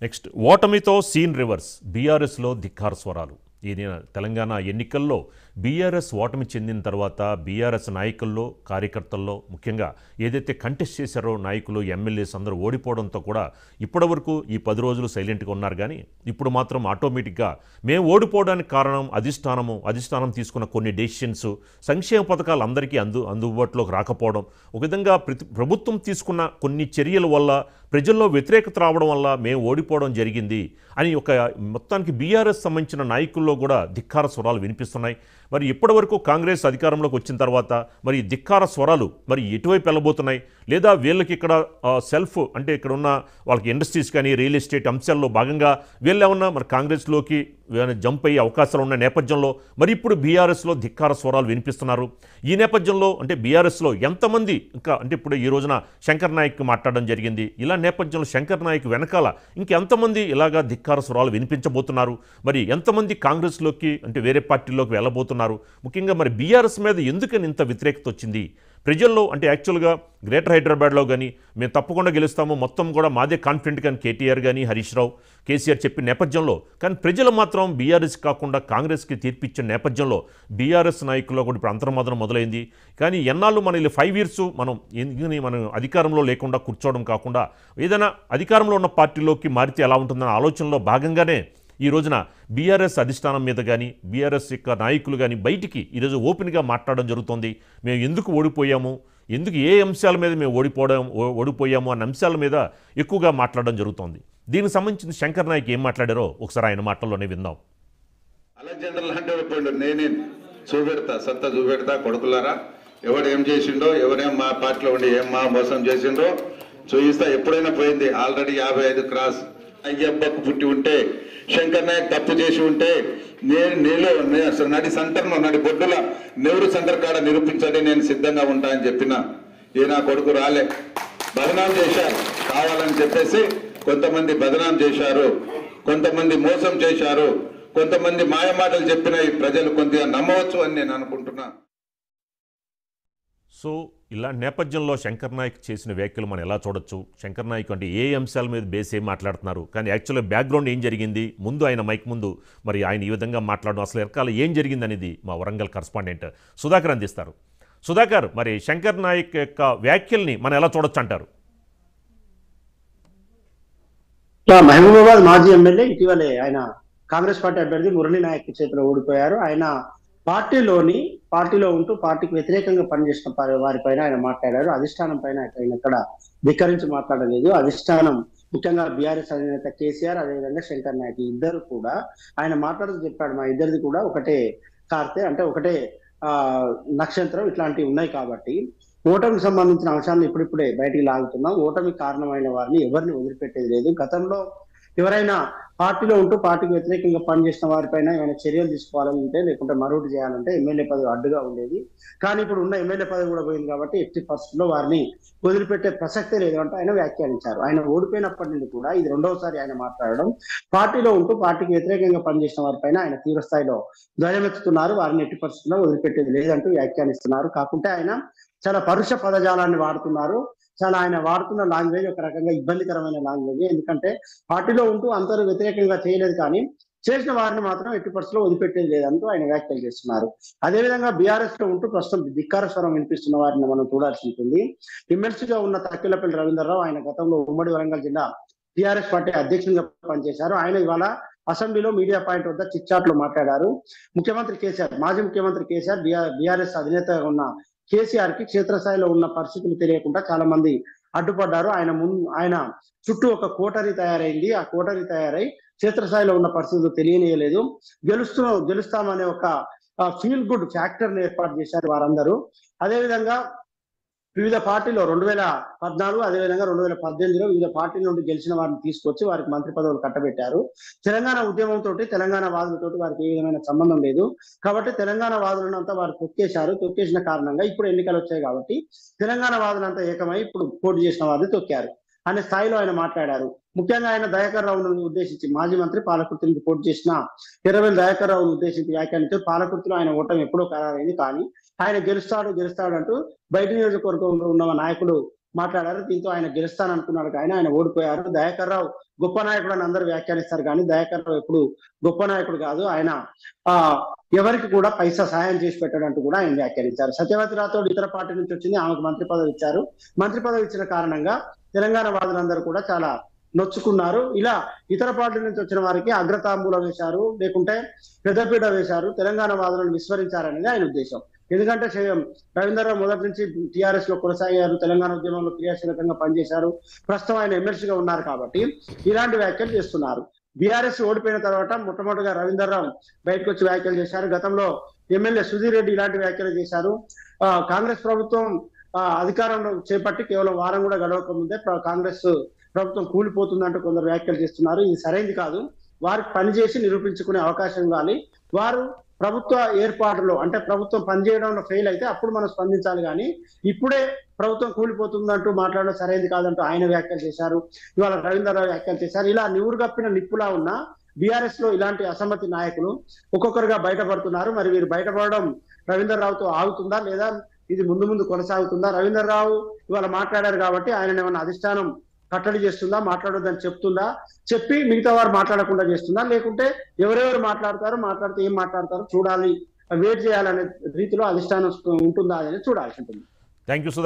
next ఓటమితో scene reverse బీఆర్ఎస్లో ధిక్కార స్వరాలు ఈ నే- తెలంగాణ ఎన్నికల్లో బీఆర్ఎస్ ఓటమి చెందిన తర్వాత బీఆర్ఎస్ నాయకుల్లో కార్యకర్తల్లో ముఖ్యంగా ఏదైతే కంటెస్ట్ చేశారో నాయకులు ఎమ్మెల్యేస్ అందరూ ఓడిపోవడంతో కూడా ఇప్పటివరకు ఈ పది రోజులు సైలెంట్గా ఉన్నారు కానీ ఇప్పుడు మాత్రం ఆటోమేటిక్గా మేము ఓడిపోవడానికి కారణం అధిష్టానము అధిష్టానం తీసుకున్న కొన్ని డెసిషన్స్ సంక్షేమ పథకాలు అందరికీ అందు అందుబాటులోకి రాకపోవడం ఒక విధంగా ప్రతి ప్రభుత్వం తీసుకున్న కొన్ని చర్యల వల్ల ప్రజల్లో వ్యతిరేకత రావడం వల్ల మేము ఓడిపోవడం జరిగింది అని ఒక మొత్తానికి బీఆర్ఎస్ సంబంధించిన నాయకుల్లో కూడా ధిక్కార స్వరాలు వినిపిస్తున్నాయి మరి ఇప్పటివరకు కాంగ్రెస్ అధికారంలోకి వచ్చిన తర్వాత మరి ఈ ధిక్కార స్వరాలు మరి ఎటువైపు వెళ్ళబోతున్నాయి లేదా వీళ్ళకి ఇక్కడ ఆ, సెల్ఫ్ అంటే ఇక్కడ ఉన్న వాళ్ళకి ఇండస్ట్రీస్ కానీ రియల్ ఎస్టేట్ అంశాల్లో భాగంగా వీళ్ళు ఏమన్నా మరి కాంగ్రెస్లోకి ఏమైనా జంప్ అయ్యే అవకాశాలు ఉన్న నేపథ్యంలో మరి ఇప్పుడు బీఆర్ఎస్లో ధిక్కార స్వరాలు వినిపిస్తున్నారు ఈ నేపథ్యంలో అంటే బీఆర్ఎస్లో ఎంతమంది ఇంకా అంటే ఇప్పుడు ఈ రోజున శంకర్ నాయక్ మాట్లాడడం జరిగింది ఇలా నేపథ్యంలో శంకర్ నాయక్ వెనకాల ఇంకెంతమంది ఇలాగా ధిక్కార స్వరాలు వినిపించబోతున్నారు మరి ఎంతమంది కాంగ్రెస్లోకి అంటే వేరే పార్టీలోకి వెళ్ళబోతున్నారు ముఖ్యంగా మరి బీఆర్ఎస్ మీద ఎందుకని ఇంత వ్యతిరేకత వచ్చింది ప్రజల్లో అంటే యాక్చువల్గా గ్రేటర్ హైదరాబాద్లో కానీ మేము తప్పకుండా గెలుస్తాము మొత్తం కూడా మాదే కాన్ఫిడెంట్ కానీ కేటీఆర్ కానీ హరీష్ రావు కేసీఆర్ చెప్పిన నేపథ్యంలో కానీ ప్రజలు మాత్రం బీఆర్ఎస్ కాకుండా కాంగ్రెస్కి తీర్పిచ్చిన నేపథ్యంలో బీఆర్ఎస్ నాయకుల్లో కూడా ఇప్పుడు అంతర్మదనం మొదలైంది కానీ ఎన్నాళ్ళు మన ఇలా ఫైవ్ ఇయర్స్ మనం ఎందుకని మనం అధికారంలో లేకుండా కూర్చోవడం కాకుండా ఏదైనా అధికారంలో ఉన్న పార్టీలోకి మారితే ఎలా ఉంటుందన్న ఆలోచనలో భాగంగానే ఈ రోజున బీఆర్ఎస్ అధిష్టానం మీద కానీ బీఆర్ఎస్ యొక్క నాయకులు కానీ బయటికి ఈరోజు ఓపెన్గా మాట్లాడడం జరుగుతోంది మేము ఎందుకు ఓడిపోయాము ఎందుకు ఏ అంశాల మీద మేము ఓడిపోవడం ఓ- ఓడిపోయాము అన్న అంశాల మీద ఎక్కువగా మాట్లాడడం జరుగుతోంది దీనికి సంబంధించిన శంకర్ నాయక్ ఏం మాట్లాడారో ఒకసారి ఆయన మాటల్లోనే విందాం అలెగ్జాండర్ లాంటి వాడు పోయిండు నేనే చూపెడతా సత్తా చూపెడతా కొడుకులారా ఎవడు ఏం చేసిండో ఎవరేం మా పార్టీలో ఉండి ఏం మా మోసం చేసిండో చూయిస్తా ఎప్పుడైనా పోయింది ఆల్రెడీ యాభై ఐదు క్రాస్ అయ్యబ్బకు పుట్టి ఉంటే శంకర్ నాయక్ తప్పు చేసి ఉంటే నేను నీలో నే- అసలు నడి సంటర్లో నడి బొడ్డుల నెవరు సెంటర్ కాడ నిరూపించండి నేను సిద్ధంగా ఉంటా అని చెప్పిన ఈ నా కొడుకు రాలే బదనాం చేశారు కావాలని చెప్పేసి కొంతమంది బదనాం చేశారు కొంతమంది మోసం చేశారు కొంతమంది మాయమాటలు చెప్పిన ఈ ప్రజలు కొద్దిగా నమ్మవచ్చు అని నేను అనుకుంటున్నా సో ఇలాంటి నేపథ్యంలో శంకర్ నాయక్ చేసిన వ్యాఖ్యలు మనం ఎలా చూడొచ్చు శంకర్ నాయక్ అంటే ఏ అంశాల మీద బేస్ ఏం మాట్లాడుతున్నారు కానీ యాక్చువల్గా బ్యాక్గ్రౌండ్ ఏం జరిగింది ముందు ఆయన మైక్ ముందు మరి ఆయన ఈ విధంగా మాట్లాడడం అసలు ఎరకాల ఏం జరిగింది అనేది మా వరంగల్ కరస్పాండెంట్ సుధాకర్ అందిస్తారు సుధాకర్ మరి శంకర్ నాయక్ యొక్క వ్యాఖ్యల్ని మనం ఎలా చూడొచ్చు అంటారు ఇట్లా మహబూబాబాద్ మాజీ ఎమ్మెల్యే ఇటీవలే ఆయన కాంగ్రెస్ పార్టీ అభ్యర్థి మురళీ నాయక్ చేతిలో ఓడిపోయారు ఆయన పార్టీలోని పార్టీలో ఉంటూ పార్టీకి వ్యతిరేకంగా పనిచేసిన పా- వారిపైన ఆయన మాట్లాడారు అధిష్టానం పైన ఆయన ఇక్కడ ధిక్కరించి మాట్లాడలేదు అధిష్టానం ముఖ్యంగా బీఆర్ఎస్ అధినేత కేసీఆర్ అదేవిధంగా శంకర్ నాయక్ ఈ ఇద్దరు కూడా ఆయన మాట్లాడుతూ చెప్పాడు మా ఇద్దరిది కూడా ఒకటే కార్తె అంటే ఒకటే ఆ నక్షత్రం ఇట్లాంటివి ఉన్నాయి కాబట్టి ఓటమికి సంబంధించిన అంశాలను ఇప్పుడిప్పుడే బయటికి లాగుతున్నాం ఓటమి కారణమైన వారిని ఎవరిని వదిలిపెట్టేది లేదు గతంలో ఎవరైనా పార్టీలో ఉంటూ పార్టీకి వ్యతిరేకంగా పనిచేసిన వారిపైన ఏమైనా చర్యలు తీసుకోవాలని ఉంటే లేకుంటే మరొకటి చేయాలంటే ఎమ్మెల్యే పదవి అడ్డుగా ఉండేది కానీ ఇప్పుడు ఉన్న ఎమ్మెల్యే పదవి కూడా పోయింది కాబట్టి ఎట్టి ఫస్ట్ లో వారిని వదిలిపెట్టే ప్రసక్తే లేదు అంటే ఆయన వ్యాఖ్యానించారు ఆయన ఓడిపోయినప్పటి నుండి కూడా ఇది రెండవసారి ఆయన మాట్లాడడం పార్టీలో ఉంటూ పార్టీకి వ్యతిరేకంగా పనిచేసిన వారిపైన ఆయన తీవ్ర స్థాయిలో ధ్వజమెత్తుతున్నారు వారిని ఎట్టి పరిస్థితుల్లో వదిలిపెట్టేది లేదంటూ వ్యాఖ్యానిస్తున్నారు కాకుంటే ఆయన చాలా పరుష పదజాలాన్ని వాడుతున్నారు చాలా ఆయన వాడుతున్న లాంగ్వేజ్ ఒక రకంగా ఇబ్బందికరమైన లాంగ్వేజ్ ఎందుకంటే పార్టీలో ఉంటూ అందరూ వ్యతిరేకంగా చేయలేదు కానీ చేసిన వారిని మాత్రం ఎట్టి పరిస్థితుల్లో వదిలిపెట్టేది లేదంటూ ఆయన వ్యాఖ్యలు చేస్తున్నారు అదేవిధంగా బీఆర్ఎస్ లో ఉంటూ ప్రస్తుతం ధిక్కార స్వరం వినిపిస్తున్న వారిని మనం చూడాల్సి ఉంటుంది ఎమ్మెల్సీగా ఉన్న తక్కిలపల్లి రవీంద్రరావు ఆయన గతంలో ఉమ్మడి వరంగల్ జిల్లా టిఆర్ఎస్ పార్టీ అధ్యక్షునిగా పనిచేశారు ఆయన ఇవాళ అసెంబ్లీలో మీడియా పాయింట్ వద్ద చిట్చాట్ లో మాట్లాడారు ముఖ్యమంత్రి కేసీఆర్ మాజీ ముఖ్యమంత్రి కేసీఆర్ బీఆర్ఎస్ అధినేతగా ఉన్న కేసీఆర్ కి క్షేత్రస్థాయిలో ఉన్న పరిస్థితులు తెలియకుండా చాలా మంది అడ్డుపడ్డారు ఆయన ముందు ఆయన చుట్టూ ఒక కోటరీ తయారైంది ఆ కోటరీ తయారై క్షేత్రస్థాయిలో ఉన్న పరిస్థితులు తెలియనియలేదు గెలుస్తూ గెలుస్తామనే ఒక ఫీల్ గుడ్ ఫ్యాక్టర్ ని ఏర్పాటు చేశారు వారందరూ అదేవిధంగా వివిధ పార్టీలో రెండు వేల పద్నాలుగు అదేవిధంగా రెండు వేల పద్దెనిమిదిలో వివిధ పార్టీల నుండి గెలిచిన వారిని తీసుకొచ్చి వారికి మంత్రి పదవులు కట్టబెట్టారు తెలంగాణ ఉద్యమంతో తెలంగాణ వాదులతోటి వారికి ఏ విధమైన సంబంధం లేదు కాబట్టి తెలంగాణ వాదులను అంతా వారు తొక్కేశారు తొక్కేసిన కారణంగా ఇప్పుడు ఎన్నికలు వచ్చాయి కాబట్టి తెలంగాణ వాదులంతా ఏకమై ఇప్పుడు పోటీ చేసిన వారిని తొక్కారు అనే స్థాయిలో ఆయన మాట్లాడారు ముఖ్యంగా ఆయన దయాకర్ రావును ఉద్దేశించి మాజీ మంత్రి పాలకుర్తి నుంచి పోటీ చేసిన ఎర్రవేల్ దయాకర్ రావును ఉద్దేశించి వ్యాఖ్యానించారు పాలకుర్తిలో ఆయన ఓటమి ఎప్పుడో ఖరారైంది కానీ ఆయన గెలుస్తాడు గెలుస్తాడు అంటూ బయట నియోజకవర్గంలో ఉన్న నాయకులు మాట్లాడారు దీంతో ఆయన గెలుస్తాననుకున్నాడు కానీ ఆయన ఓడిపోయారు దయాకర్ రావు గొప్ప నాయకుడు అని అందరూ వ్యాఖ్యానిస్తారు కానీ దయాకర్ రావు ఎప్పుడు గొప్ప నాయకుడు కాదు ఆయన ఆ ఎవరికి కూడా పైసా సహాయం చేసి పెట్టడంటూ కూడా ఆయన వ్యాఖ్యానించారు సత్యవతి రాథోడ్ ఇతర పార్టీ నుంచి వచ్చింది ఆమెకు మంత్రి పదవి ఇచ్చారు మంత్రి పదవి ఇచ్చిన కారణంగా తెలంగాణ వాదులందరూ కూడా చాలా నొచ్చుకున్నారు ఇలా ఇతర పార్టీ నుంచి వచ్చిన వారికి అగ్రతాంబూలం వేశారు లేకుంటే పెద్దపీట వేశారు తెలంగాణ వాదులను విస్మరించారనేది ఆయన ఉద్దేశం ఎందుకంటే చే- రవీంద్రరావు మొదటి నుంచి టిఆర్ఎస్ లో కొనసాగారు తెలంగాణ ఉద్యమంలో క్రియాశీలకంగా పనిచేశారు ప్రస్తుతం ఆయన ఎమ్మెల్సీగా ఉన్నారు కాబట్టి ఇలాంటి వ్యాఖ్యలు చేస్తున్నారు బీఆర్ఎస్ ఓడిపోయిన తర్వాత మొట్టమొదటిగా రవీంద్రరావు బయటకు వచ్చి వ్యాఖ్యలు చేశారు గతంలో ఎమ్మెల్యే సుధీర్ రెడ్డి ఇలాంటి వ్యాఖ్యలు చేశారు ఆ, కాంగ్రెస్ ప్రభుత్వం ఆ, అధికారంలో చేపట్టి కేవలం వారం కూడా గడవక ముందే ప్ర- కాంగ్రెస్ ప్రభుత్వం కూలిపోతుందంటూ కొందరు వ్యాఖ్యలు చేస్తున్నారు ఇది సరైంది కాదు వారికి పనిచేసి నిరూపించుకునే అవకాశం ఇవ్వాలి వారు ప్రభుత్వ ఏర్పాటులో అంటే ప్రభుత్వం పనిచేయడంలో ఫెయిల్ అయితే అప్పుడు మనం స్పందించాలి కానీ ఇప్పుడే ప్రభుత్వం కూలిపోతుందంటూ మాట్లాడడం సరైనది కాదంటూ ఆయన వ్యాఖ్యలు చేశారు ఇవాళ రవీంద్రరావు వ్యాఖ్యలు చేశారు ఇలా నివురుగప్పిన నిప్పులా ఉన్న బీఆర్ఎస్ లో ఇలాంటి అసమ్మతి నాయకులు ఒక్కొక్కరుగా బయటపడుతున్నారు మరి వీరు బయటపడడం రవీంద్రరావుతో ఆగుతుందా లేదా ఇది ముందు ముందు కొనసాగుతుందా రవీంద్రరావు ఇవాళ మాట్లాడారు కాబట్టి ఆయన ఏమన్నా అధిష్టానం కట్టడి చేస్తుందా మాట్లాడొద్దని చెప్తుందా చెప్పి మిగతా వారు మాట్లాడకుండా చేస్తుందా లేకుంటే ఎవరెవరు మాట్లాడతారో మాట్లాడితే ఏం మాట్లాడతారో చూడాలి వెయిట్ చేయాలనే రీతిలో అధిష్టానం ఉంటుందా అని చూడాల్సి ఉంటుంది థ్యాంక్ యూ